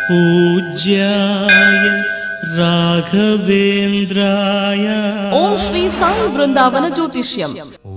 पूज्याय राघवेन्द्राय ಓಂ ಶ್ರೀ ಸಾಯಿ ಬೃಂದಾವನ ಜ್ಯೋತಿಷ್ಯಂ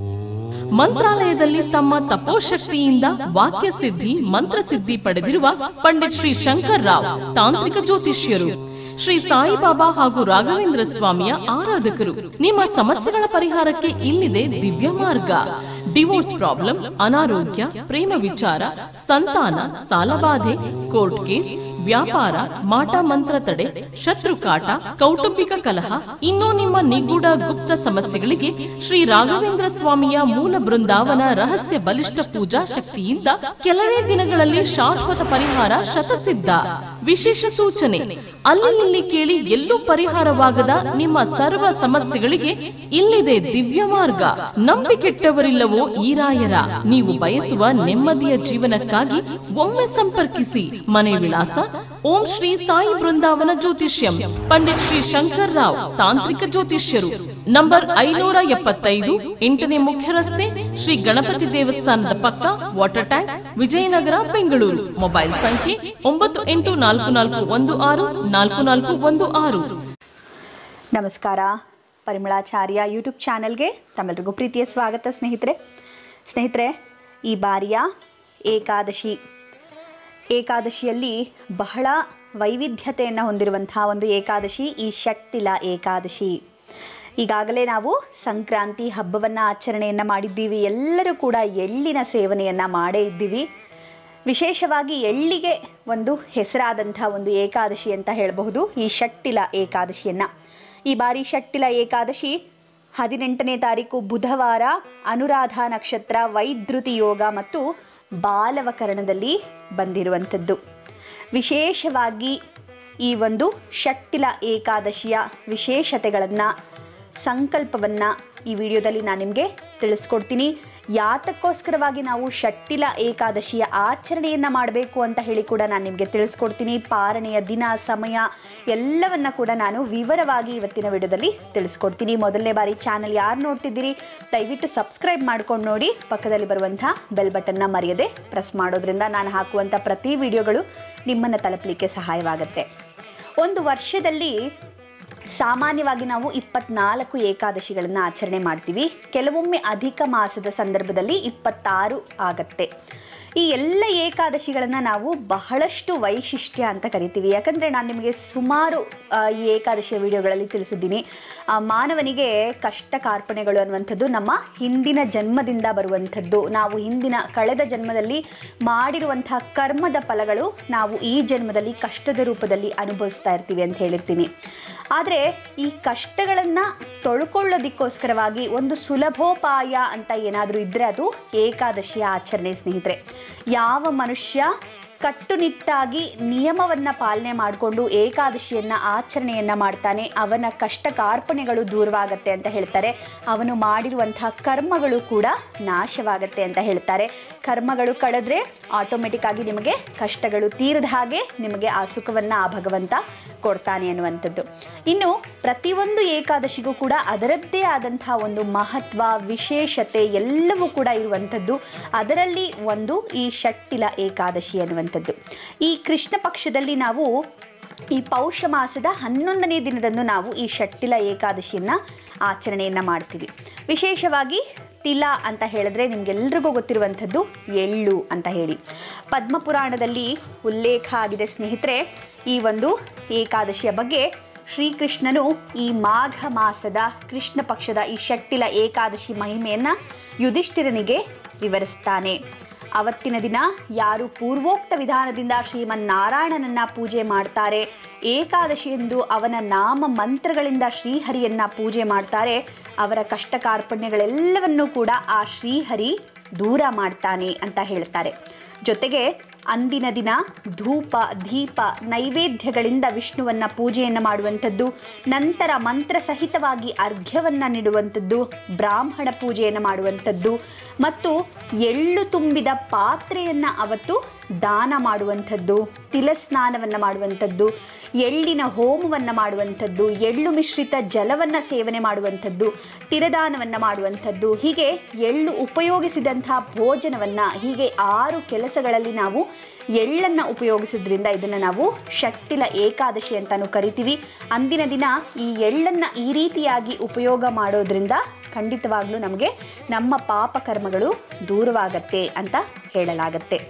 ಮಂತ್ರಾಲಯದಲ್ಲಿ ತಮ್ಮ ತಪೋಶಕ್ತಿಯಿಂದ ವಾಕ್ಯ ಸಿದ್ಧಿ ಮಂತ್ರಸಿದ್ಧಿ ಪಡೆದಿರುವ ಪಂಡಿತ್ ಶ್ರೀ ಶಂಕರ್ ರಾವ್ ತಾಂತ್ರಿಕ ಜ್ಯೋತಿಷ್ಯರು ಶ್ರೀ ಸಾಯಿಬಾಬಾ ಹಾಗೂ ರಾಘವೇಂದ್ರ ಸ್ವಾಮಿಯ ಆರಾಧಕರು ನಿಮ್ಮ ಸಮಸ್ಯೆಗಳ ಪರಿಹಾರಕ್ಕೆ ಇಲ್ಲಿದೆ ದಿವ್ಯ ಮಾರ್ಗ ಡಿವೋರ್ಸ್ ಪ್ರಾಬ್ಲಮ್ ಅನಾರೋಗ್ಯ ಪ್ರೇಮ ವಿಚಾರ ಸಂತಾನ ಸಾಲಬಾಧೆ ಕೋರ್ಟ್ ಕೇಸ್ ವ್ಯಾಪಾರ ಮಾಟ ಮಂತ್ರ ತಡೆ ಶತ್ರು ಕಾಟ ಕೌಟುಂಬಿಕ ಕಲಹ ಇನ್ನೂ ನಿಮ್ಮ ನಿಗೂಢ ಗುಪ್ತ ಸಮಸ್ಯೆಗಳಿಗೆ ಶ್ರೀ ರಾಘವೇಂದ್ರ ಸ್ವಾಮಿಯ ಮೂಲ ಬೃಂದಾವನ ರಹಸ್ಯ ಬಲಿಷ್ಠ ಪೂಜಾ ಶಕ್ತಿಯಿಂದ ಕೆಲವೇ ದಿನಗಳಲ್ಲಿ ಶಾಶ್ವತ ಪರಿಹಾರ ಶತಸಿದ್ಧ ವಿಶೇಷ ಸೂಚನೆ ಅಲ್ಲಿ ಇಲ್ಲಿ ಕೇಳಿ ಎಲ್ಲೂ ಪರಿಹಾರವಾಗದ ನಿಮ್ಮ ಸರ್ವ ಸಮಸ್ಯೆಗಳಿಗೆ ಇಲ್ಲಿದೆ ದಿವ್ಯ ಮಾರ್ಗ ನಂಬಿಕೆಟ್ಟವರಿಲ್ಲವೋ ಈ ರಾಯರ ನೀವು ಬಯಸುವ ನೆಮ್ಮದಿಯ ಜೀವನಕ್ಕಾಗಿ ಒಮ್ಮೆ ಸಂಪರ್ಕಿಸಿ ಮನೆ ವಿಳಾಸ ಓಂ ಶ್ರೀ ಸಾಯಿ ಬೃಂದಾವನ ಜ್ಯೋತಿಷ್ಯಂ ಪಂಡಿತ್ ಶ್ರೀ ಶಂಕರ್ ರಾವ್ ತಾಂತ್ರಿಕ ಜ್ಯೋತಿಷ್ಯರು ನಂಬರ್ ಐನೂರ ಎಪ್ಪತ್ತೈದು ಎಂಟನೇ ಮುಖ್ಯ ರಸ್ತೆ ಶ್ರೀ ಗಣಪತಿ ದೇವಸ್ಥಾನದ ಪಕ್ಕ water tank Vijayanagara Bengaluru mobile ಸಂಖ್ಯೆ ಒಂಬತ್ತು ಎಂಟು ನಾಲ್ಕು ನಾಲ್ಕು ಒಂದು ಆರು ನಾಲ್ಕು ನಾಲ್ಕು ಒಂದು ಆರು ನಮಸ್ಕಾರ ಪರಿಮಳಾಚಾರ್ಯ ಯೂಟ್ಯೂಬ್ ಚಾನೆಲ್ಗೆ ತಮ್ಮೆಲ್ಲರಿಗೂ ಪ್ರೀತಿಯ ಸ್ವಾಗತ ಸ್ನೇಹಿತರೆ ಸ್ನೇಹಿತರೆ ಈ ಬಾರಿಯ ಏಕಾದಶಿ ಏಕಾದಶಿಯಲ್ಲಿ ಬಹಳ ವೈವಿಧ್ಯತೆಯನ್ನು ಹೊಂದಿರುವಂತಹ ಒಂದು ಏಕಾದಶಿ ಈ ಷಟ್ಟಿಲ ಏಕಾದಶಿ ಈಗಾಗಲೇ ನಾವು ಸಂಕ್ರಾಂತಿ ಹಬ್ಬವನ್ನು ಆಚರಣೆಯನ್ನು ಮಾಡಿದ್ದೀವಿ ಎಲ್ಲರೂ ಕೂಡ ಎಳ್ಳಿನ ಸೇವನೆಯನ್ನು ಮಾಡೇ ಇದ್ದೀವಿ ವಿಶೇಷವಾಗಿ ಎಳ್ಳಿಗೆ ಒಂದು ಹೆಸರಾದಂಥ ಒಂದು ಏಕಾದಶಿ ಅಂತ ಹೇಳಬಹುದು ಈ ಷಟ್ಟಿಲ ಏಕಾದಶಿಯನ್ನು ಈ ಬಾರಿ ಷಟ್ಟಿಲ ಏಕಾದಶಿ ಹದಿನೆಂಟನೇ ತಾರೀಕು ಬುಧವಾರ ಅನುರಾಧ ನಕ್ಷತ್ರ ವೈದ್ರುತಿ ಯೋಗ ಮತ್ತು ಬಾಲವಕರಣದಲ್ಲಿ ಬಂದಿರುವಂಥದ್ದು ವಿಶೇಷವಾಗಿ ಈ ಒಂದು ಷಟ್ಟಿಲ ಏಕಾದಶಿಯ ವಿಶೇಷತೆಗಳನ್ನು ಸಂಕಲ್ಪವನ್ನು ಈ ವಿಡಿಯೋದಲ್ಲಿ ನಾನು ನಿಮಗೆ ತಿಳಿಸ್ಕೊಡ್ತೀನಿ ಯಾತಕ್ಕೋಸ್ಕರವಾಗಿ ನಾವು ಷಟ್ಟಿಲ ಏಕಾದಶಿಯ ಆಚರಣೆಯನ್ನು ಮಾಡಬೇಕು ಅಂತ ಹೇಳಿ ಕೂಡ ನಾನು ನಿಮಗೆ ತಿಳಿಸ್ಕೊಡ್ತೀನಿ ಪಾರಣೆಯ ದಿನ ಸಮಯ ಎಲ್ಲವನ್ನ ಕೂಡ ನಾನು ವಿವರವಾಗಿ ಇವತ್ತಿನ ವಿಡಿಯೋದಲ್ಲಿ ತಿಳಿಸ್ಕೊಡ್ತೀನಿ ಮೊದಲನೇ ಬಾರಿ ಚಾನಲ್ ಯಾರು ನೋಡ್ತಿದ್ದೀರಿ ದಯವಿಟ್ಟು ಸಬ್ಸ್ಕ್ರೈಬ್ ಮಾಡ್ಕೊಂಡು ನೋಡಿ ಪಕ್ಕದಲ್ಲಿ ಬರುವಂಥ ಬೆಲ್ ಬಟನ್ನ ಮರೆಯದೆ ಪ್ರೆಸ್ ಮಾಡೋದ್ರಿಂದ ನಾನು ಹಾಕುವಂಥ ಪ್ರತಿ ವಿಡಿಯೋಗಳು ನಿಮ್ಮನ್ನು ತಲುಪಲಿಕ್ಕೆ ಸಹಾಯವಾಗುತ್ತೆ ಒಂದು ವರ್ಷದಲ್ಲಿ ಸಾಮಾನ್ಯವಾಗಿ ನಾವು ಇಪ್ಪತ್ನಾಲ್ಕು ಏಕಾದಶಿಗಳನ್ನು ಆಚರಣೆ ಮಾಡ್ತೀವಿ ಕೆಲವೊಮ್ಮೆ ಅಧಿಕ ಮಾಸದ ಸಂದರ್ಭದಲ್ಲಿ ಇಪ್ಪತ್ತಾರು ಆಗತ್ತೆ ಈ ಎಲ್ಲ ಏಕಾದಶಿಗಳನ್ನು ನಾವು ಬಹಳಷ್ಟು ವೈಶಿಷ್ಟ್ಯ ಅಂತ ಕರಿತೀವಿ ಯಾಕಂದರೆ ನಾನು ನಿಮಗೆ ಸುಮಾರು ಆ, ಈ ಏಕಾದಶಿಯ ವಿಡಿಯೋಗಳಲ್ಲಿ ತಿಳಿಸಿದ್ದೀನಿ ಆ, ಮಾನವನಿಗೆ ಕಷ್ಟ ಕಾರ್ಪಣೆಗಳು ಅನ್ನುವಂಥದ್ದು ನಮ್ಮ ಹಿಂದಿನ ಜನ್ಮದಿಂದ ಬರುವಂಥದ್ದು ನಾವು ಹಿಂದಿನ ಕಳೆದ ಜನ್ಮದಲ್ಲಿ ಮಾಡಿರುವಂತಹ ಕರ್ಮದ ಫಲಗಳು ನಾವು ಈ ಜನ್ಮದಲ್ಲಿ ಕಷ್ಟದ ರೂಪದಲ್ಲಿ ಅನುಭವಿಸ್ತಾ ಇರ್ತೀವಿ ಅಂತ ಹೇಳಿರ್ತೀನಿ ಆದರೆ ಈ ಕಷ್ಟಗಳನ್ನು ತೊಳ್ಕೊಳ್ಳೋದಕ್ಕೋಸ್ಕರವಾಗಿ ಒಂದು ಸುಲಭೋಪಾಯ ಅಂತ ಏನಾದರೂ ಇದ್ದರೆ ಅದು ಏಕಾದಶಿಯ ಆಚರಣೆ ಸ್ನೇಹಿತರೆ ಯಾವ ಮನುಷ್ಯ ಕಟ್ಟುನಿಟ್ಟಾಗಿ ನಿಯಮವನ್ನು ಪಾಲನೆ ಮಾಡಿಕೊಂಡು ಏಕಾದಶಿಯನ್ನು ಆಚರಣೆಯನ್ನು ಮಾಡ್ತಾನೆ ಅವನ ಕಷ್ಟ ಕಾರ್ಪಣೆಗಳು ದೂರವಾಗತ್ತೆ ಅಂತ ಹೇಳ್ತಾರೆ ಅವನು ಮಾಡಿರುವಂತಹ ಕರ್ಮಗಳು ಕೂಡ ನಾಶವಾಗತ್ತೆ ಅಂತ ಹೇಳ್ತಾರೆ ಕರ್ಮಗಳು ಕಳೆದ್ರೆ ಆಟೋಮೆಟಿಕ್ ಆಗಿ ನಿಮಗೆ ಕಷ್ಟಗಳು ತೀರದ ಹಾಗೆ ನಿಮಗೆ ಆ ಸುಖವನ್ನು ಆ ಭಗವಂತ ಕೊಡ್ತಾನೆ ಅನ್ನುವಂಥದ್ದು ಇನ್ನು ಪ್ರತಿಯೊಂದು ಏಕಾದಶಿಗೂ ಕೂಡ ಅದರದ್ದೇ ಆದಂತಹ ಒಂದು ಮಹತ್ವ ವಿಶೇಷತೆ ಎಲ್ಲವೂ ಕೂಡ ಇರುವಂಥದ್ದು ಅದರಲ್ಲಿ ಒಂದು ಈ ಷಟ್ಟಿಲ ಏಕಾದಶಿ ಅನ್ನುವಂಥದ್ದು ಈ ಕೃಷ್ಣ ಪಕ್ಷದಲ್ಲಿ ನಾವು ಈ ಪೌಷ ಮಾಸದ ಹನ್ನೊಂದನೇ ದಿನದಂದು ನಾವು ಈ ಷಟ್ಟಿಲ ಏಕಾದಶಿಯನ್ನು ಆಚರಣೆಯನ್ನು ಮಾಡ್ತೀವಿ ವಿಶೇಷವಾಗಿ ತಿಲ ಅಂತ ಹೇಳಿದ್ರೆ ನಿಮ್ಗೆಲ್ರಿಗೂ ಗೊತ್ತಿರುವಂಥದ್ದು ಎಳ್ಳು ಅಂತ ಹೇಳಿ ಪದ್ಮಪುರಾಣದಲ್ಲಿ ಉಲ್ಲೇಖ ಆಗಿದೆ ಸ್ನೇಹಿತರೆ ಈ ಒಂದು ಏಕಾದಶಿಯ ಬಗ್ಗೆ ಶ್ರೀಕೃಷ್ಣನು ಈ ಮಾಘ ಮಾಸದ ಕೃಷ್ಣ ಪಕ್ಷದ ಈ ಷಟ್ಟಿಲ ಏಕಾದಶಿ ಮಹಿಮೆಯನ್ನು ಯುಧಿಷ್ಠಿರನಿಗೆ ವಿವರಿಸ್ತಾನೆ ಅವತ್ತಿನ ದಿನ ಯಾರು ಪೂರ್ವೋಕ್ತ ವಿಧಾನದಿಂದ ಶ್ರೀಮನ್ನಾರಾಯಣನನ್ನ ಪೂಜೆ ಮಾಡ್ತಾರೆ ಏಕಾದಶಿ ಎಂದು ಅವನ ನಾಮ ಮಂತ್ರಗಳಿಂದ ಶ್ರೀಹರಿಯನ್ನ ಪೂಜೆ ಮಾಡ್ತಾರೆ ಅವರ ಕಷ್ಟ ಕಾರ್ಪಣ್ಯಗಳೆಲ್ಲವನ್ನೂ ಕೂಡ ಆ ಶ್ರೀಹರಿ ದೂರ ಮಾಡ್ತಾನೆ ಅಂತ ಹೇಳ್ತಾರೆ ಜೊತೆಗೆ ಅಂದಿನ ದಿನ ಧೂಪ ದೀಪ ನೈವೇದ್ಯಗಳಿಂದ ವಿಷ್ಣುವನ್ನ ಪೂಜೆಯನ್ನು ಮಾಡುವಂಥದ್ದು ನಂತರ ಮಂತ್ರ ಸಹಿತವಾಗಿ ಅರ್ಘ್ಯವನ್ನು ನೀಡುವಂಥದ್ದು ಬ್ರಾಹ್ಮಣ ಪೂಜೆಯನ್ನು ಮಾಡುವಂಥದ್ದು ಮತ್ತು ಎಳ್ಳು ತುಂಬಿದ ಪಾತ್ರೆಯನ್ನು ಅವತ್ತು ದಾನ ಮಾಡುವಂಥದ್ದು ತಿಲಸ್ನಾನವನ್ನು ಮಾಡುವಂಥದ್ದು ಎಳ್ಳಿನ ಹೋಮವನ್ನು ಮಾಡುವಂಥದ್ದು ಎಳ್ಳು ಮಿಶ್ರಿತ ಜಲವನ್ನು ಸೇವನೆ ಮಾಡುವಂಥದ್ದು ತಿರದಾನವನ್ನು ಮಾಡುವಂಥದ್ದು ಹೀಗೆ ಎಳ್ಳು ಉಪಯೋಗಿಸಿದಂಥ ಭೋಜನವನ್ನು ಹೀಗೆ ಆರು ಕೆಲಸಗಳಲ್ಲಿ ನಾವು ಎಳ್ಳನ್ನು ಉಪಯೋಗಿಸೋದ್ರಿಂದ ಇದನ್ನು ನಾವು ಷಟ್ಟಿಲ ಏಕಾದಶಿ ಅಂತಲೂ ಕರಿತೀವಿ ಅಂದಿನ ದಿನ ಈ ಎಳ್ಳನ್ನು ಈ ರೀತಿಯಾಗಿ ಉಪಯೋಗ ಮಾಡೋದ್ರಿಂದ ಖಂಡಿತವಾಗ್ಲೂ ನಮಗೆ ನಮ್ಮ ಪಾಪ ಕರ್ಮಗಳು ದೂರವಾಗತ್ತೆ ಅಂತ ಹೇಳಲಾಗತ್ತೆ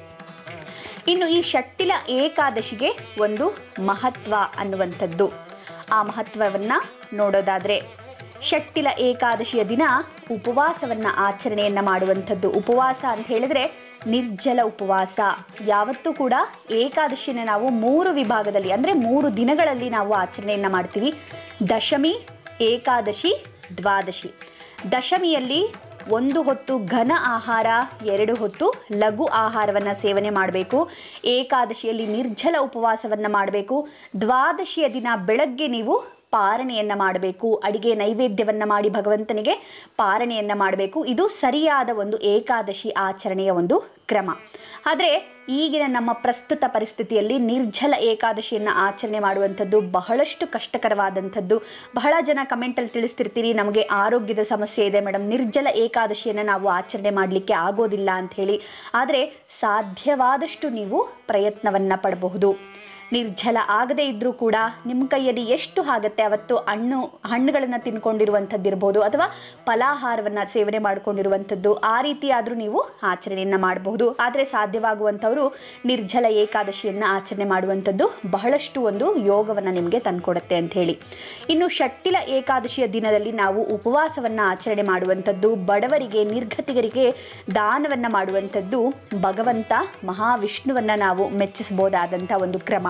ಇನ್ನು ಈ ಷಟ್ಟಿಲ ಏಕಾದಶಿಗೆ ಒಂದು ಮಹತ್ವ ಅನ್ನುವಂಥದ್ದು ಆ ಮಹತ್ವವನ್ನು ನೋಡೋದಾದರೆ ಷಟ್ಟಿಲ ಏಕಾದಶಿಯ ದಿನ ಉಪವಾಸವನ್ನು ಆಚರಣೆಯನ್ನು ಮಾಡುವಂಥದ್ದು ಉಪವಾಸ ಅಂತ ಹೇಳಿದ್ರೆ ನಿರ್ಜಲ ಉಪವಾಸ ಯಾವತ್ತೂ ಕೂಡ ಏಕಾದಶಿನ ನಾವು ಮೂರು ವಿಭಾಗದಲ್ಲಿ ಅಂದರೆ ಮೂರು ದಿನಗಳಲ್ಲಿ ನಾವು ಆಚರಣೆಯನ್ನು ಮಾಡ್ತೀವಿ ದಶಮಿ ಏಕಾದಶಿ ದ್ವಾದಶಿ ದಶಮಿಯಲ್ಲಿ ಒಂದು ಹೊತ್ತು ಘನ ಆಹಾರ ಎರಡು ಹೊತ್ತು ಲಘು ಆಹಾರವನ್ನು ಸೇವನೆ ಮಾಡಬೇಕು ಏಕಾದಶಿಯಲ್ಲಿ ನಿರ್ಜಲ ಉಪವಾಸವನ್ನು ಮಾಡಬೇಕು ದ್ವಾದಶಿಯ ದಿನ ಬೆಳಗ್ಗೆ ನೀವು ಪಾರಣೆಯನ್ನು ಮಾಡಬೇಕು ಅಡಿಗೆ ನೈವೇದ್ಯವನ್ನು ಮಾಡಿ ಭಗವಂತನಿಗೆ ಪಾರಣೆಯನ್ನು ಮಾಡಬೇಕು ಇದು ಸರಿಯಾದ ಒಂದು ಏಕಾದಶಿ ಆಚರಣೆಯ ಒಂದು ಕ್ರಮ ಆದರೆ ಈಗಿನ ನಮ್ಮ ಪ್ರಸ್ತುತ ಪರಿಸ್ಥಿತಿಯಲ್ಲಿ ನಿರ್ಜಲ ಏಕಾದಶಿಯನ್ನು ಆಚರಣೆ ಮಾಡುವಂಥದ್ದು ಬಹಳಷ್ಟು ಕಷ್ಟಕರವಾದಂಥದ್ದು ಬಹಳ ಜನ ಕಮೆಂಟಲ್ಲಿ ತಿಳಿಸ್ತಿರ್ತೀರಿ ನಮಗೆ ಆರೋಗ್ಯದ ಸಮಸ್ಯೆ ಇದೆ ಮೇಡಮ್ ನಿರ್ಜಲ ಏಕಾದಶಿಯನ್ನು ನಾವು ಆಚರಣೆ ಮಾಡಲಿಕ್ಕೆ ಆಗೋದಿಲ್ಲ ಅಂಥೇಳಿ ಆದರೆ ಸಾಧ್ಯವಾದಷ್ಟು ನೀವು ಪ್ರಯತ್ನವನ್ನು ಪಡಬಹುದು ನಿರ್ಜಲ ಆಗದೇ ಇದ್ದರೂ ಕೂಡ ನಿಮ್ಮ ಕೈಯಲ್ಲಿ ಎಷ್ಟು ಆಗುತ್ತೆ ಅವತ್ತು ಹಣ್ಣು ಹಣ್ಣುಗಳನ್ನು ತಿನ್ಕೊಂಡಿರುವಂಥದ್ದಿರ್ಬೋದು ಅಥವಾ ಫಲಾಹಾರವನ್ನು ಸೇವನೆ ಮಾಡ್ಕೊಂಡಿರುವಂಥದ್ದು ಆ ರೀತಿ ಆದರೂ ನೀವು ಆಚರಣೆಯನ್ನು ಮಾಡಬಹುದು ಆದರೆ ಸಾಧ್ಯವಾಗುವಂಥವರು ನಿರ್ಜಲ ಏಕಾದಶಿಯನ್ನು ಆಚರಣೆ ಮಾಡುವಂಥದ್ದು ಬಹಳಷ್ಟು ಒಂದು ಯೋಗವನ್ನು ನಿಮಗೆ ತಂದುಕೊಡುತ್ತೆ ಅಂತ ಹೇಳಿ ಇನ್ನು ಷಟ್ಟಿಲ ಏಕಾದಶಿಯ ದಿನದಲ್ಲಿ ನಾವು ಉಪವಾಸವನ್ನು ಆಚರಣೆ ಮಾಡುವಂಥದ್ದು ಬಡವರಿಗೆ ನಿರ್ಗತಿಗರಿಗೆ ದಾನವನ್ನು ಮಾಡುವಂಥದ್ದು ಭಗವಂತ ಮಹಾವಿಷ್ಣುವನ್ನು ನಾವು ಮೆಚ್ಚಿಸಬಹುದಾದಂಥ ಒಂದು ಕ್ರಮ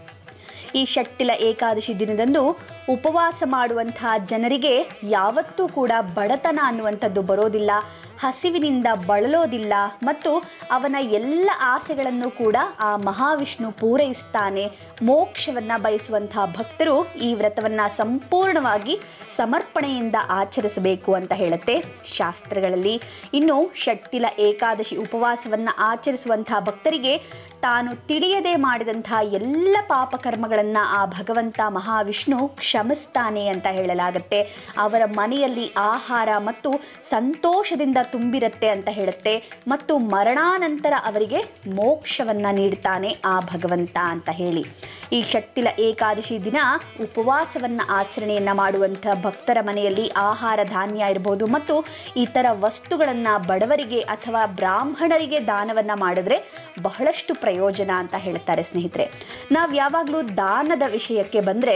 ಈ ಷಟ್ಟಿಲ ಏಕಾದಶಿ ದಿನದಂದು ಉಪವಾಸ ಮಾಡುವಂತಹ ಜನರಿಗೆ ಯಾವತ್ತೂ ಕೂಡ ಬಡತನ ಅನ್ನುವಂಥದ್ದು ಬರೋದಿಲ್ಲ ಹಸಿವಿನಿಂದ ಬಳಲೋದಿಲ್ಲ ಮತ್ತು ಅವನ ಎಲ್ಲ ಆಸೆಗಳನ್ನು ಕೂಡ ಆ ಮಹಾವಿಷ್ಣು ಪೂರೈಸ್ತಾನೆ ಮೋಕ್ಷವನ್ನು ಬಯಸುವಂತಹ ಭಕ್ತರು ಈ ವ್ರತವನ್ನು ಸಂಪೂರ್ಣವಾಗಿ ಸಮರ್ಪಣೆಯಿಂದ ಆಚರಿಸಬೇಕು ಅಂತ ಹೇಳುತ್ತೆ ಶಾಸ್ತ್ರಗಳಲ್ಲಿ ಇನ್ನು ಷಟ್ಟಿಲ ಏಕಾದಶಿ ಉಪವಾಸವನ್ನು ಆಚರಿಸುವಂತಹ ಭಕ್ತರಿಗೆ ತಾನು ತಿಳಿಯದೆ ಮಾಡಿದಂತಹ ಎಲ್ಲ ಪಾಪಕರ್ಮಗಳನ್ನು ಆ ಭಗವಂತ ಮಹಾವಿಷ್ಣು ಕ್ಷಮಿಸ್ತಾನೆ ಅಂತ ಹೇಳಲಾಗುತ್ತೆ ಅವರ ಮನೆಯಲ್ಲಿ ಆಹಾರ ಮತ್ತು ಸಂತೋಷದಿಂದ ತುಂಬಿರುತ್ತೆ ಅಂತ ಹೇಳುತ್ತೆ ಮತ್ತು ಮರಣಾನಂತರ ಅವರಿಗೆ ಮೋಕ್ಷವನ್ನು ನೀಡ್ತಾನೆ ಆ ಭಗವಂತ ಅಂತ ಹೇಳಿ ಈ ಷಟ್ಟಿಲ ಏಕಾದಶಿ ದಿನ ಉಪವಾಸವನ್ನು ಆಚರಣೆಯನ್ನು ಮಾಡುವಂಥ ಭಕ್ತರ ಮನೆಯಲ್ಲಿ ಆಹಾರ ಧಾನ್ಯ ಇರ್ಬೋದು ಮತ್ತು ಇತರ ವಸ್ತುಗಳನ್ನು ಬಡವರಿಗೆ ಅಥವಾ ಬ್ರಾಹ್ಮಣರಿಗೆ ದಾನವನ್ನು ಮಾಡಿದ್ರೆ ಬಹಳಷ್ಟು ಪ್ರಯೋಜನ ಅಂತ ಹೇಳ್ತಾರೆ ಸ್ನೇಹಿತರೆ ನಾವು ಯಾವಾಗಲೂ ದಾನದ ವಿಷಯಕ್ಕೆ ಬಂದರೆ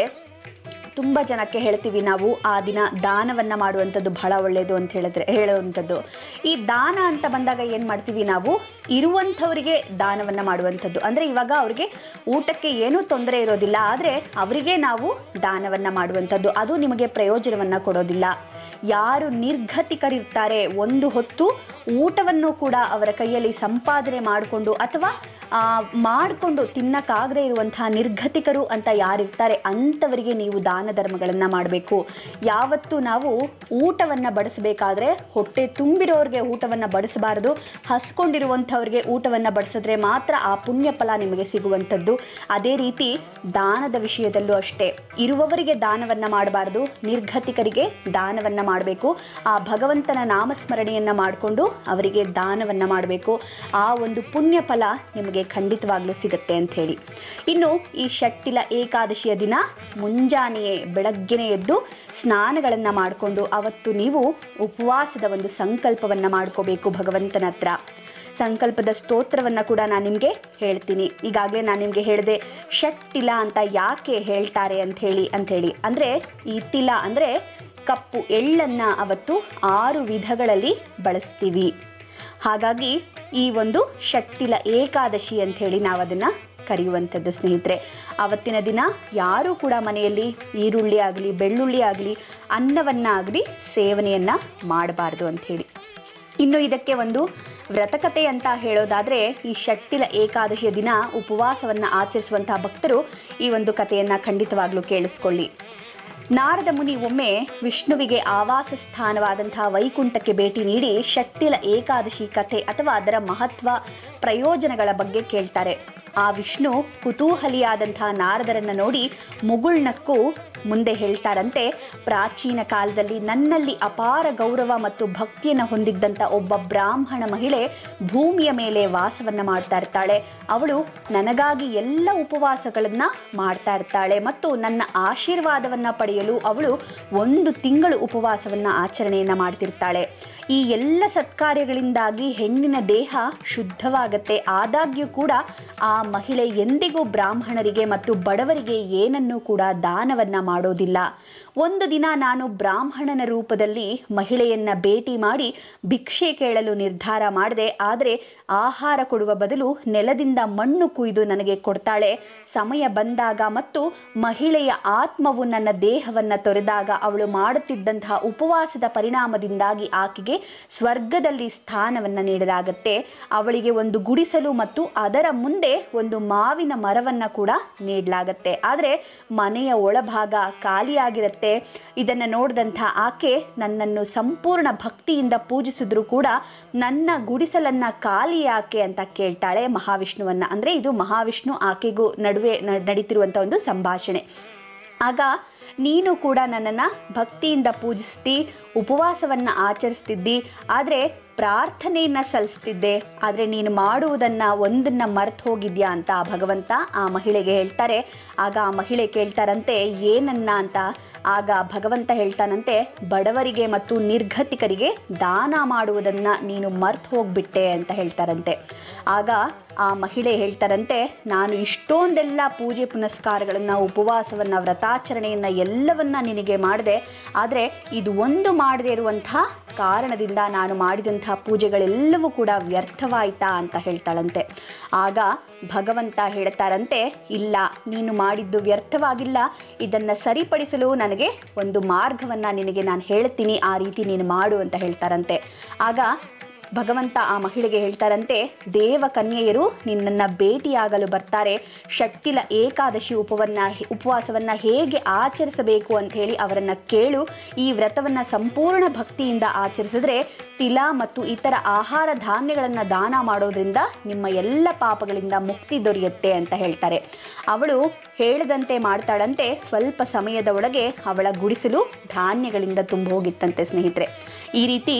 ತುಂಬ ಜನಕ್ಕೆ ಹೇಳ್ತೀವಿ ನಾವು ಆ ದಿನ ದಾನವನ್ನು ಮಾಡುವಂಥದ್ದು ಬಹಳ ಒಳ್ಳೆಯದು ಅಂತ ಹೇಳಿದ್ರೆ ಹೇಳುವಂಥದ್ದು ಈ ದಾನ ಅಂತ ಬಂದಾಗ ಏನು ಮಾಡ್ತೀವಿ ನಾವು ಇರುವಂಥವರಿಗೆ ದಾನವನ್ನು ಮಾಡುವಂಥದ್ದು ಅಂದರೆ ಇವಾಗ ಅವ್ರಿಗೆ ಊಟಕ್ಕೆ ಏನೂ ತೊಂದರೆ ಇರೋದಿಲ್ಲ ಆದರೆ ಅವರಿಗೆ ನಾವು ದಾನವನ್ನು ಮಾಡುವಂಥದ್ದು ಅದು ನಿಮಗೆ ಪ್ರಯೋಜನವನ್ನು ಕೊಡೋದಿಲ್ಲ ಯಾರು ನಿರ್ಗತಿಕರಿರ್ತಾರೆ ಒಂದು ಹೊತ್ತು ಊಟವನ್ನು ಕೂಡ ಅವರ ಕೈಯಲ್ಲಿ ಸಂಪಾದನೆ ಮಾಡಿಕೊಂಡು ಅಥವಾ ಮಾಡಿಕೊಂಡು ತಿನ್ನಕ್ಕಾಗದೇ ಇರುವಂತಹ ನಿರ್ಗತಿಕರು ಅಂತ ಯಾರಿರ್ತಾರೆ ಅಂಥವರಿಗೆ ನೀವು ದಾನ ಧರ್ಮಗಳನ್ನು ಮಾಡಬೇಕು ಯಾವತ್ತೂ ನಾವು ಊಟವನ್ನು ಬಡಿಸಬೇಕಾದ್ರೆ ಹೊಟ್ಟೆ ತುಂಬಿರೋರಿಗೆ ಊಟವನ್ನು ಬಡಿಸಬಾರದು ಹಸ್ಕೊಂಡಿರುವಂಥವ್ರಿಗೆ ಊಟವನ್ನು ಬಡಿಸಿದ್ರೆ ಮಾತ್ರ ಆ ಪುಣ್ಯ ಫಲ ನಿಮಗೆ ಸಿಗುವಂಥದ್ದು ಅದೇ ರೀತಿ ದಾನದ ವಿಷಯದಲ್ಲೂ ಅಷ್ಟೇ ಇರುವವರಿಗೆ ದಾನವನ್ನು ಮಾಡಬಾರ್ದು ನಿರ್ಗತಿಕರಿಗೆ ದಾನವನ್ನು ಮಾಡಬೇಕು ಆ ಭಗವಂತನ ನಾಮಸ್ಮರಣೆಯನ್ನು ಮಾಡಿಕೊಂಡು ಅವರಿಗೆ ದಾನವನ್ನು ಮಾಡಬೇಕು ಆ ಒಂದು ಪುಣ್ಯ ಫಲ ನಿಮಗೆ ಖಂಡಿತವಾಗ್ಲೂ ಸಿಗುತ್ತೆ ಅಂತ ಹೇಳಿ ಇನ್ನು ಈ ಷಟ್ಟಿಲ ಏಕಾದಶಿಯ ದಿನ ಮುಂಜಾನೆಯೇ ಬೆಳಗ್ಗೆನೇ ಎದ್ದು ಸ್ನಾನಗಳನ್ನು ಮಾಡಿಕೊಂಡು ಅವತ್ತು ನೀವು ಉಪವಾಸದ ಒಂದು ಸಂಕಲ್ಪವನ್ನು ಮಾಡ್ಕೋಬೇಕು ಭಗವಂತನ ಹತ್ರ ಸಂಕಲ್ಪದ ಸ್ತೋತ್ರವನ್ನು ಕೂಡ ನಾನು ನಿಮಗೆ ಹೇಳ್ತೀನಿ ಈಗಾಗಲೇ ನಾನು ನಿಮಗೆ ಹೇಳಿದೆ ಷಟ್ಟಿಲ ಅಂತ ಯಾಕೆ ಹೇಳ್ತಾರೆ ಅಂಥೇಳಿ ಅಂಥೇಳಿ ಅಂದರೆ ಈ ತಿಲ ಅಂದರೆ ಕಪ್ಪು ಎಳ್ಳನ್ನು ಅವತ್ತು ಆರು ವಿಧಗಳಲ್ಲಿ ಬಳಸ್ತೀವಿ ಹಾಗಾಗಿ ಈ ಒಂದು ಷಟ್ಟಿಲ ಏಕಾದಶಿ ಅಂಥೇಳಿ ನಾವು ಅದನ್ನು ಕರೆಯುವಂಥದ್ದು ಸ್ನೇಹಿತರೆ ಅವತ್ತಿನ ದಿನ ಯಾರೂ ಕೂಡ ಮನೆಯಲ್ಲಿ ಈರುಳ್ಳಿ ಆಗಲಿ ಬೆಳ್ಳುಳ್ಳಿ ಆಗಲಿ ಅನ್ನವನ್ನಾಗಲಿ ಸೇವನೆಯನ್ನು ಮಾಡಬಾರ್ದು ಅಂಥೇಳಿ ಇನ್ನು ಇದಕ್ಕೆ ಒಂದು ವ್ರತಕತೆ ಅಂತ ಹೇಳೋದಾದರೆ ಈ ಷಟ್ಟಿಲ ಏಕಾದಶಿಯ ದಿನ ಉಪವಾಸವನ್ನು ಆಚರಿಸುವಂತಹ ಭಕ್ತರು ಈ ಒಂದು ಕಥೆಯನ್ನು ಖಂಡಿತವಾಗ್ಲೂ ಕೇಳಿಸ್ಕೊಳ್ಳಿ ನಾರದ ಮುನಿ ಒಮ್ಮೆ ವಿಷ್ಣುವಿಗೆ ಆವಾಸ ಸ್ಥಾನವಾದಂತಹ ವೈಕುಂಠಕ್ಕೆ ಭೇಟಿ ನೀಡಿ ಶಕ್ತಿಲ ಏಕಾದಶಿ ಕಥೆ ಅಥವಾ ಅದರ ಮಹತ್ವ ಪ್ರಯೋಜನಗಳ ಬಗ್ಗೆ ಕೇಳ್ತಾರೆ ಆ ವಿಷ್ಣು ಕುತೂಹಲಿಯಾದಂತಹ ನಾರದರನ್ನ ನೋಡಿ ಮುಗುಳ್ನಕ್ಕೂ ಮುಂದೆ ಹೇಳ್ತಾರಂತೆ ಪ್ರಾಚೀನ ಕಾಲದಲ್ಲಿ ನನ್ನಲ್ಲಿ ಅಪಾರ ಗೌರವ ಮತ್ತು ಭಕ್ತಿಯನ್ನು ಹೊಂದಿದ್ದಂಥ ಒಬ್ಬ ಬ್ರಾಹ್ಮಣ ಮಹಿಳೆ ಭೂಮಿಯ ಮೇಲೆ ವಾಸವನ್ನ ಮಾಡ್ತಾ ಇರ್ತಾಳೆ ಅವಳು ನನಗಾಗಿ ಎಲ್ಲ ಉಪವಾಸಗಳನ್ನು ಮಾಡ್ತಾ ಇರ್ತಾಳೆ ಮತ್ತು ನನ್ನ ಆಶೀರ್ವಾದವನ್ನ ಪಡೆಯಲು ಅವಳು ಒಂದು ತಿಂಗಳು ಉಪವಾಸವನ್ನ ಆಚರಣೆಯನ್ನ ಮಾಡ್ತಿರ್ತಾಳೆ ಈ ಎಲ್ಲ ಸತ್ಕಾರ್ಯಗಳಿಂದಾಗಿ ಹೆಣ್ಣಿನ ದೇಹ ಶುದ್ಧವಾಗತ್ತೆ ಆದಾಗ್ಯೂ ಕೂಡ ಆ ಮಹಿಳೆ ಎಂದಿಗೂ ಬ್ರಾಹ್ಮಣರಿಗೆ ಮತ್ತು ಬಡವರಿಗೆ ಏನನ್ನೂ ಕೂಡ ದಾನವನ್ನ ಮಾಡೋದಿಲ್ಲ ಒಂದು ದಿನ ನಾನು ಬ್ರಾಹ್ಮಣನ ರೂಪದಲ್ಲಿ ಮಹಿಳೆಯನ್ನ ಭೇಟಿ ಮಾಡಿ ಭಿಕ್ಷೆ ಕೇಳಲು ನಿರ್ಧಾರ ಮಾಡಿದೆ ಆದರೆ ಆಹಾರ ಕೊಡುವ ಬದಲು ನೆಲದಿಂದ ಮಣ್ಣು ಕುಯ್ದು ನನಗೆ ಕೊಡ್ತಾಳೆ ಸಮಯ ಬಂದಾಗ ಮತ್ತು ಮಹಿಳೆಯ ಆತ್ಮವು ನನ್ನ ದೇಹವನ್ನು ತೊರೆದಾಗ ಅವಳು ಮಾಡುತ್ತಿದ್ದಂತಹ ಉಪವಾಸದ ಪರಿಣಾಮದಿಂದಾಗಿ ಆಕೆಗೆ ಸ್ವರ್ಗದಲ್ಲಿ ಸ್ಥಾನವನ್ನು ನೀಡಲಾಗುತ್ತೆ ಅವಳಿಗೆ ಒಂದು ಗುಡಿಸಲು ಮತ್ತು ಅದರ ಮುಂದೆ ಒಂದು ಮಾವಿನ ಮರವನ್ನು ಕೂಡ ನೀಡಲಾಗತ್ತೆ ಆದರೆ ಮನೆಯ ಒಳಭಾಗ ಖಾಲಿಯಾಗಿರುತ್ತೆ ಇದನ್ನು ನೋಡಿದಂಥ ಆಕೆ ನನ್ನನ್ನು ಸಂಪೂರ್ಣ ಭಕ್ತಿಯಿಂದ ಪೂಜಿಸಿದ್ರು ಕೂಡ ನನ್ನ ಗುಡಿಸಲನ್ನ ಖಾಲಿ ಯಾಕೆ ಅಂತ ಕೇಳ್ತಾಳೆ ಮಹಾವಿಷ್ಣುವನ್ನ ಅಂದರೆ ಇದು ಮಹಾವಿಷ್ಣು ಆಕೆಗೂ ನಡುವೆ ನ- ನಡೀತಿರುವಂಥ ಒಂದು ಸಂಭಾಷಣೆ ಆಗ ನೀನು ಕೂಡ ನನ್ನನ್ನು ಭಕ್ತಿಯಿಂದ ಪೂಜಿಸ್ತಿ ಉಪವಾಸವನ್ನು ಆಚರಿಸ್ತಿದ್ದಿ ಆದರೆ ಪ್ರಾರ್ಥನೆಯನ್ನು ಸಲ್ಲಿಸ್ತಿದ್ದೆ ಆದರೆ ನೀನು ಮಾಡುವುದನ್ನು ಒಂದನ್ನು ಮರ್ತು ಹೋಗಿದ್ಯಾ ಅಂತ ಆ ಭಗವಂತ ಆ ಮಹಿಳೆಗೆ ಹೇಳ್ತಾರೆ ಆಗ ಆ ಮಹಿಳೆ ಕೇಳ್ತಾರಂತೆ ಏನನ್ನ ಅಂತ ಆಗ ಭಗವಂತ ಹೇಳ್ತಾನಂತೆ ಬಡವರಿಗೆ ಮತ್ತು ನಿರ್ಗತಿಕರಿಗೆ ದಾನ ಮಾಡುವುದನ್ನು ನೀನು ಮರ್ತು ಹೋಗ್ಬಿಟ್ಟೆ ಅಂತ ಹೇಳ್ತಾರಂತೆ ಆಗ ಆ ಮಹಿಳೆ ಹೇಳ್ತಾರಂತೆ ನಾನು ಇಷ್ಟೊಂದೆಲ್ಲ ಪೂಜೆ ಪುನಸ್ಕಾರಗಳನ್ನು ಉಪವಾಸವನ್ನು ವ್ರತಾಚರಣೆಯನ್ನು ಎಲ್ಲವನ್ನ ನಿನಗೆ ಮಾಡಿದೆ ಆದರೆ ಇದು ಒಂದು ಮಾಡದೇ ಇರುವಂತಹ ಕಾರಣದಿಂದ ನಾನು ಮಾಡಿದಂತಹ ಪೂಜೆಗಳೆಲ್ಲವೂ ಕೂಡ ವ್ಯರ್ಥವಾಯ್ತಾ ಅಂತ ಹೇಳ್ತಾಳಂತೆ ಆಗ ಭಗವಂತ ಹೇಳ್ತಾರಂತೆ ಇಲ್ಲ ನೀನು ಮಾಡಿದ್ದು ವ್ಯರ್ಥವಾಗಿಲ್ಲ ಇದನ್ನು ಸರಿಪಡಿಸಲು ನನಗೆ ಒಂದು ಮಾರ್ಗವನ್ನು ನಿನಗೆ ನಾನು ಹೇಳ್ತೀನಿ ಆ ರೀತಿ ನೀನು ಮಾಡು ಅಂತ ಹೇಳ್ತಾರಂತೆ ಆಗ ಭಗವಂತ ಆ ಮಹಿಳೆಗೆ ಹೇಳ್ತಾರಂತೆ ದೇವ ಕನ್ಯೆಯರು ನಿನ್ನನ್ನು ಭೇಟಿಯಾಗಲು ಬರ್ತಾರೆ ಶಕ್ತಿಲ ಏಕಾದಶಿ ಉಪವನ್ನ ಉಪವಾಸವನ್ನು ಹೇಗೆ ಆಚರಿಸಬೇಕು ಅಂತ ಹೇಳಿ ಅವರನ್ನು ಕೇಳು ಈ ವ್ರತವನ್ನು ಸಂಪೂರ್ಣ ಭಕ್ತಿಯಿಂದ ಆಚರಿಸಿದ್ರೆ ತಿಲ ಮತ್ತು ಇತರ ಆಹಾರ ಧಾನ್ಯಗಳನ್ನು ದಾನ ಮಾಡೋದ್ರಿಂದ ನಿಮ್ಮ ಎಲ್ಲ ಪಾಪಗಳಿಂದ ಮುಕ್ತಿ ದೊರೆಯುತ್ತೆ ಅಂತ ಹೇಳ್ತಾರೆ ಅವಳು ಹೇಳಿದಂತೆ ಮಾಡ್ತಾಳಂತೆ ಸ್ವಲ್ಪ ಸಮಯದ ಒಳಗೆ ಅವಳ ಗುಡಿಸಲು ಧಾನ್ಯಗಳಿಂದ ತುಂಬ ಹೋಗಿತ್ತಂತೆ ಸ್ನೇಹಿತರೆ ಈ ರೀತಿ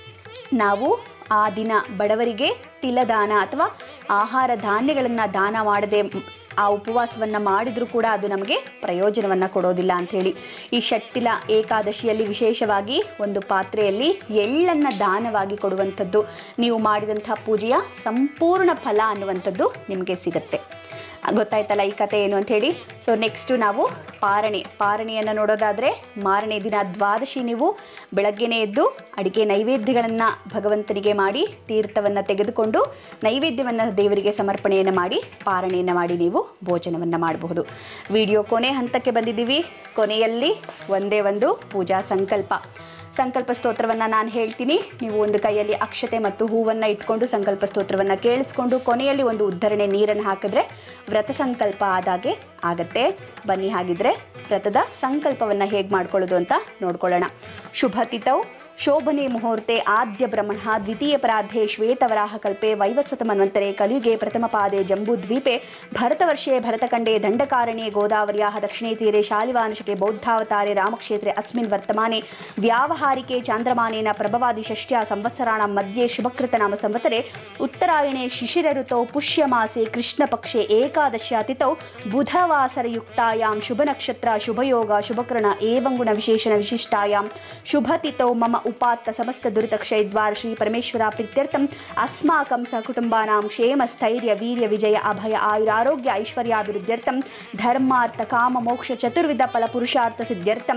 ನಾವು ಆ ದಿನ ಬಡವರಿಗೆ ತಿಲದಾನ ಅಥವಾ ಆಹಾರ ಧಾನ್ಯಗಳನ್ನು ದಾನ ಮಾಡದೆ ಆ ಉಪವಾಸವನ್ನು ಮಾಡಿದರೂ ಕೂಡ ಅದು ನಮಗೆ ಪ್ರಯೋಜನವನ್ನು ಕೊಡೋದಿಲ್ಲ ಅಂಥೇಳಿ ಈ ಷಟ್ಟಿಲ ಏಕಾದಶಿಯಲ್ಲಿ ವಿಶೇಷವಾಗಿ ಒಂದು ಪಾತ್ರೆಯಲ್ಲಿ ಎಳ್ಳನ್ನು ದಾನವಾಗಿ ಕೊಡುವಂಥದ್ದು ನೀವು ಮಾಡಿದಂಥ ಪೂಜೆಯ ಸಂಪೂರ್ಣ ಫಲ ಅನ್ನುವಂಥದ್ದು ನಿಮಗೆ ಸಿಗುತ್ತೆ ಗೊತ್ತಾಯ್ತಲ್ಲ ಈ ಕತೆ ಏನು ಅಂತ ಹೇಳಿ ಸೊ ನೆಕ್ಸ್ಟು ನಾವು ಪಾರಣೆ ಪಾರಣೆಯನ್ನು ನೋಡೋದಾದರೆ ಮಾರನೇ ದಿನ ದ್ವಾದಶಿ ನೀವು ಬೆಳಗ್ಗೆನೇ ಎದ್ದು ಅಡಿಗೆ ನೈವೇದ್ಯಗಳನ್ನು ಭಗವಂತನಿಗೆ ಮಾಡಿ ತೀರ್ಥವನ್ನು ತೆಗೆದುಕೊಂಡು ನೈವೇದ್ಯವನ್ನು ದೇವರಿಗೆ ಸಮರ್ಪಣೆಯನ್ನು ಮಾಡಿ ಪಾರಣೆಯನ್ನು ಮಾಡಿ ನೀವು ಭೋಜನವನ್ನು ಮಾಡಬಹುದು ವಿಡಿಯೋ ಕೊನೆ ಹಂತಕ್ಕೆ ಬಂದಿದ್ದೀವಿ ಕೊನೆಯಲ್ಲಿ ಒಂದೇ ಒಂದು ಪೂಜಾ ಸಂಕಲ್ಪ ಸಂಕಲ್ಪ ಸ್ತೋತ್ರವನ್ನು ನಾನು ಹೇಳ್ತೀನಿ ನೀವು ಒಂದು ಕೈಯಲ್ಲಿ ಅಕ್ಷತೆ ಮತ್ತು ಹೂವನ್ನು ಇಟ್ಕೊಂಡು ಸಂಕಲ್ಪ ಸ್ತೋತ್ರವನ್ನು ಕೇಳಿಸ್ಕೊಂಡು ಕೊನೆಯಲ್ಲಿ ಒಂದು ಉದ್ಧರಣೆ ನೀರನ್ನು ಹಾಕಿದ್ರೆ ವ್ರತ ಸಂಕಲ್ಪ ಆದಾಗೆ ಆಗತ್ತೆ ಬನ್ನಿ ಹಾಗಿದ್ರೆ ವ್ರತದ ಸಂಕಲ್ಪವನ್ನು ಹೇಗೆ ಮಾಡ್ಕೊಳ್ಳೋದು ಅಂತ ನೋಡ್ಕೊಳ್ಳೋಣ ಶುಭ ತಿಥೌ ಶೋಭನೆ ಮುಹೂರ್ತೆ ಆದ್ಯ ಬ್ರಹ್ಮಣ ದ್ವಿತೀಯ ಪರಾಧೆ ಶ್ವೇತವರಾಹ ಕಲ್ಪೆ ವೈವಸ್ವತ ಮನ್ವಂತರೆ ಕಲಿಯುಗೆ ಪ್ರಥಮ ಪಾದೆ ಜಂಬೂದ್ವೀಪೆ ಭರತವರ್ಷೆ ಭರತಖಂಡೆ ದಂಡಕಾರಣ್ಯೆ ಗೋದಾವರ್ಯಾಹ ದಕ್ಷಿಣೇ ತೀರೆ ಶಾಲಿವಾಂಶಕೆ ಬೌದ್ಧಾವತಾರೆ ರಾಮಕ್ಷೇತ್ರೆ ಅಸ್ಮಿನ್ ವರ್ತಮಾನೆ ವ್ಯಾವಹಾರಿಕೆ ಚಾಂದ್ರಮಾನೇನ ಪ್ರಭವಾದಿ ಷಷ್ಟ್ಯ ಸಂವತ್ಸರಾಣ ಮಧ್ಯೆ ಶುಭಕೃತ ನಾಮ ಸಂವತ್ಸರೆ ಉತ್ತರಾಯಣೆ ಶಿಶಿರ ಋತೌ ಪುಷ್ಯಮಾಸೆ ಕೃಷ್ಣ ಪಕ್ಷೆ ಏಕಾದಶ್ಯ ತಿಥೌ ಬುಧವಾಸರಯುಕ್ತಾಯಾಂ ಶುಭ ನಕ್ಷತ್ರ ಶುಭಯೋಗ ಶುಭಕರಣ ಏವಂ ಗುಣ ವಿಶೇಷಣ ವಿಶಿಷ್ಟಾಯಾಂ ಶುಭ ತಿಥೌ ಮಮ ಉಪಾತ್ತ ಸಮಸ್ತ ದುರಿತ ಕ್ಷಯದ್ವಾರ ಶ್ರೀ ಪರಮೇಶ್ವರ ಪ್ರೀತ್ಯರ್ಥಂ ಅಸ್ಮಾಕಂ ಸಕುಟುಂಬಾನಾಂ ಕ್ಷೇಮ ಸ್ಥೈರ್ಯ ವೀರ್ಯ ವಿಜಯ ಅಭಯ ಆಯುರಾರೋಗ್ಯ ಐಶ್ವರ್ಯಾಭಿವೃದ್ಧ್ಯರ್ಥಂ ಧರ್ಮಾರ್ಥ ಕಾಮ ಮೋಕ್ಷ ಚತುರ್ವಿಧ ಫಲ ಪುರುಷಾರ್ಥ ಸಿದ್ಧ್ಯರ್ಥಂ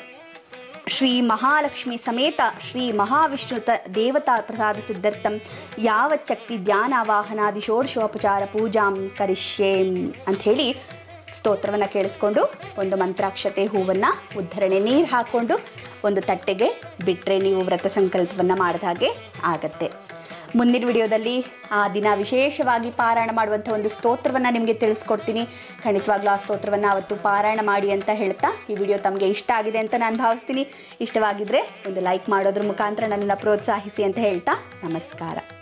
ಶ್ರೀ ಮಹಾಲಕ್ಷ್ಮಿ ಸಮೇತ ಶ್ರೀ ಮಹಾವಿಷ್ಣುತ ದೇವತಾ ಪ್ರಸಾದ ಸಿದ್ಧಾರ್ಥಂ ಯಾವಚ್ಚಕ್ತಿ ಧ್ಯಾನ ವಾಹನಾದಿ ಷೋಡಶೋಪಚಾರ ಪೂಜಾಂ ಕರಿಷ್ಯೇಂ ಅಂಥೇಳಿ ಸ್ತೋತ್ರವನ್ನು ಕೇಳಿಸ್ಕೊಂಡು ಒಂದು ಮಂತ್ರಾಕ್ಷತೆ ಹೂವನ್ನು ಉದ್ಧರಣೆ ನೀರು ಹಾಕ್ಕೊಂಡು ಒಂದು ತಟ್ಟೆಗೆ ಬಿಟ್ಟರೆ ನೀವು ವ್ರತ ಸಂಕಲ್ಪವನ್ನು ಮಾಡಿದ ಹಾಗೆ ಆಗತ್ತೆ ಮುಂದಿನ ವಿಡಿಯೋದಲ್ಲಿ ಆ ದಿನ ವಿಶೇಷವಾಗಿ ಪಾರಾಯಣ ಮಾಡುವಂಥ ಒಂದು ಸ್ತೋತ್ರವನ್ನು ನಿಮಗೆ ತಿಳಿಸ್ಕೊಡ್ತೀನಿ ಖಂಡಿತವಾಗ್ಲೂ ಆ ಸ್ತೋತ್ರವನ್ನು ಅವತ್ತು ಪಾರಾಯಣ ಮಾಡಿ ಅಂತ ಹೇಳ್ತಾ ಈ ವಿಡಿಯೋ ತಮಗೆ ಇಷ್ಟ ಆಗಿದೆ ಅಂತ ನಾನು ಭಾವಿಸ್ತೀನಿ ಇಷ್ಟವಾಗಿದ್ದರೆ ಒಂದು ಲೈಕ್ ಮಾಡೋದ್ರ ಮುಖಾಂತರ ನನ್ನನ್ನು ಪ್ರೋತ್ಸಾಹಿಸಿ ಅಂತ ಹೇಳ್ತಾ ನಮಸ್ಕಾರ